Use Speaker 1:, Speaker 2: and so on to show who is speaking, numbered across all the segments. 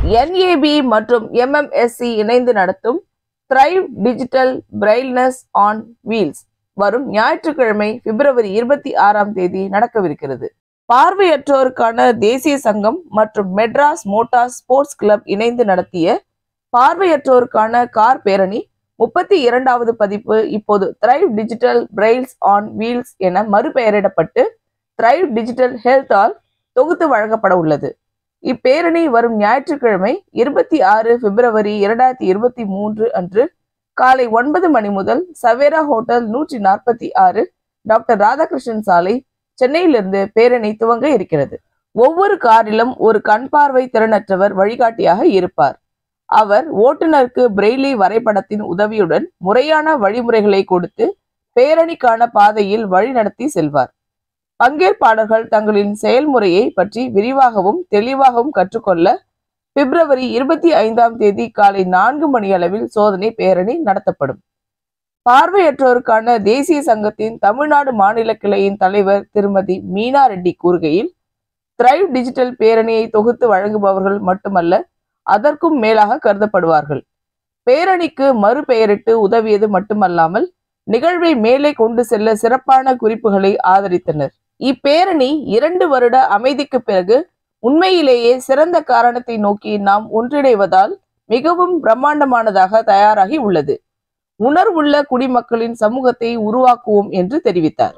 Speaker 1: NAB மற்றும் MMSC இணைந்து நடத்தும் த்ரைவ் டிஜிட்டல் பிரைல்னஸ் ஆன் வீல்ஸ் வரும் ஞாயிற்றுக்கிழமை பிப்ரவரி இருபத்தி ஆறாம் தேதி நடக்கவிருக்கிறது பார்வையற்றோருக்கான தேசிய சங்கம் மற்றும் மெட்ராஸ் மோட்டார் ஸ்போர்ட்ஸ் கிளப் இணைந்து நடத்திய பார்வையற்றோருக்கான கார் பேரணி முப்பத்தி இரண்டாவது பதிப்பு இப்போது த்ரைவ் டிஜிட்டல் பிரைல்ஸ் ஆன் வீல்ஸ் என மறுபெயரிடப்பட்டு த்ரைவ் டிஜிட்டல் ஹெல்த் ஆல் தொகுத்து வழங்கப்பட உள்ளது இப்பேரணி வரும் ஞாயிற்றுக்கிழமை இருபத்தி ஆறு பிப்ரவரி இரண்டாயிரத்தி இருபத்தி மூன்று அன்று காலை ஒன்பது மணி முதல் சவேரா ஹோட்டல் நூற்றி நாற்பத்தி ஆறு டாக்டர் ராதாகிருஷ்ணன் சாலை சென்னையிலிருந்து பேரணி துவங்க இருக்கிறது ஒவ்வொரு காரிலும் ஒரு கண் பார்வை திறனற்றவர் வழிகாட்டியாக இருப்பார் அவர் ஓட்டுநருக்கு பிரெய்லி வரைபடத்தின் உதவியுடன் முறையான வழிமுறைகளை கொடுத்து பேரணிக்கான பாதையில் வழிநடத்தி செல்வார் பங்கேற்பாளர்கள் தங்களின் செயல்முறையை பற்றி விரிவாகவும் தெளிவாகவும் கற்றுக்கொள்ள பிப்ரவரி இருபத்தி ஐந்தாம் தேதி காலை நான்கு மணி அளவில் சோதனை பேரணி நடத்தப்படும் பார்வையற்றோருக்கான தேசிய சங்கத்தின் தமிழ்நாடு மாநில கிளையின் தலைவர் திருமதி மீனா ரெட்டி கூறுகையில் த்ரைவ் டிஜிட்டல் பேரணியை தொகுத்து வழங்குபவர்கள் மட்டுமல்ல அதற்கும் மேலாக கருதப்படுவார்கள் பேரணிக்கு மறுபெயரிட்டு உதவியது மட்டுமல்லாமல் நிகழ்வை மேலே கொண்டு செல்ல சிறப்பான குறிப்புகளை ஆதரித்தனர் இப்பேரணி இரண்டு வருட அமைதிக்கு பிறகு உண்மையிலேயே சிறந்த காரணத்தை நோக்கி நாம் ஒன்றிணைவதால் மிகவும் பிரம்மாண்டமானதாக தயாராகி உள்ளது உணர்வுள்ள குடிமக்களின் சமூகத்தை உருவாக்குவோம் என்று தெரிவித்தார்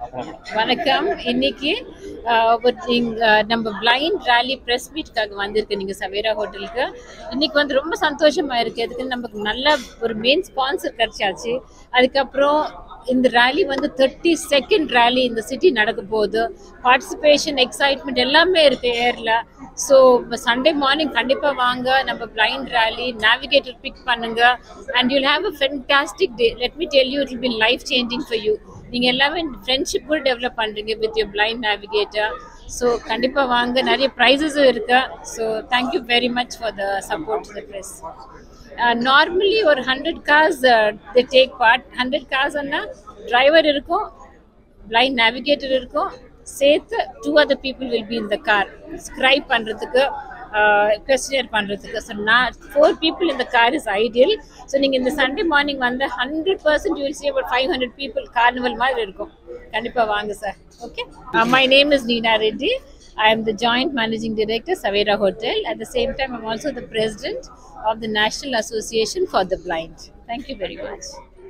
Speaker 2: வணக்கம் இன்னைக்கு ஆஹ், ஒரு இங்க, நம்ம பிளைண்ட் ரேலி ப்ரெஸ் மீட்காக வந்திருக்கு நீங்கள் சவேரா ஹோட்டலுக்கு இன்னைக்கு வந்து ரொம்ப சந்தோஷமா இருக்கு அதுக்கு நமக்கு நல்ல ஒரு மெயின் ஸ்பான்சர் கிடைச்சாச்சு அதுக்கப்புறம் இந்த ரேலி வந்து தேர்ட்டி செகண்ட் ரேலி இந்த சிட்டி நடக்க போகுது பார்ட்டிசிபேஷன் எக்ஸைட்மெண்ட் எல்லாமே இருக்கு ஏர்ல ஸோ சண்டே மார்னிங் கண்டிப்பாக வாங்க நம்ம பிளைண்ட் ரேலி நேவிகேட்டர் பிக் பண்ணுங்க and you'll have a fantastic day let me tell you it will be life changing for you நீங்கள் எல்லாமே ஃப்ரெண்ட்ஷிப் கூட டெவலப் பண்ணுறீங்க with your blind navigator so கண்டிப்பாக வாங்க நிறைய ப்ரைஸஸும் இருக்கு so thank you very much for the support the press normally ஒரு hundred cars the take part hundred கார்ஸ்னா டிரைவர் இருக்கும் பிளைண்ட் நேவிகேட்டர் இருக்கும் சேர்த்து two other people will be in the car scribe பண்ணுறதுக்கு கொஸ்டினியர் பண்ணுறதுக்கு ஸோ நான் ஃபோர் பீப்புள் இந்த car is ideal so நீங்கள் இந்த சண்டே மார்னிங் வந்து hundred percent you'll see about five hundred people carnival மாதிரி இருக்கும் கண்டிப்பாக வாங்க sir okay my name is Neena Reddy I am the Joint Managing Director, Savera Hotel. At the same time, I'm also the President of the National Association for the Blind. Thank you very much.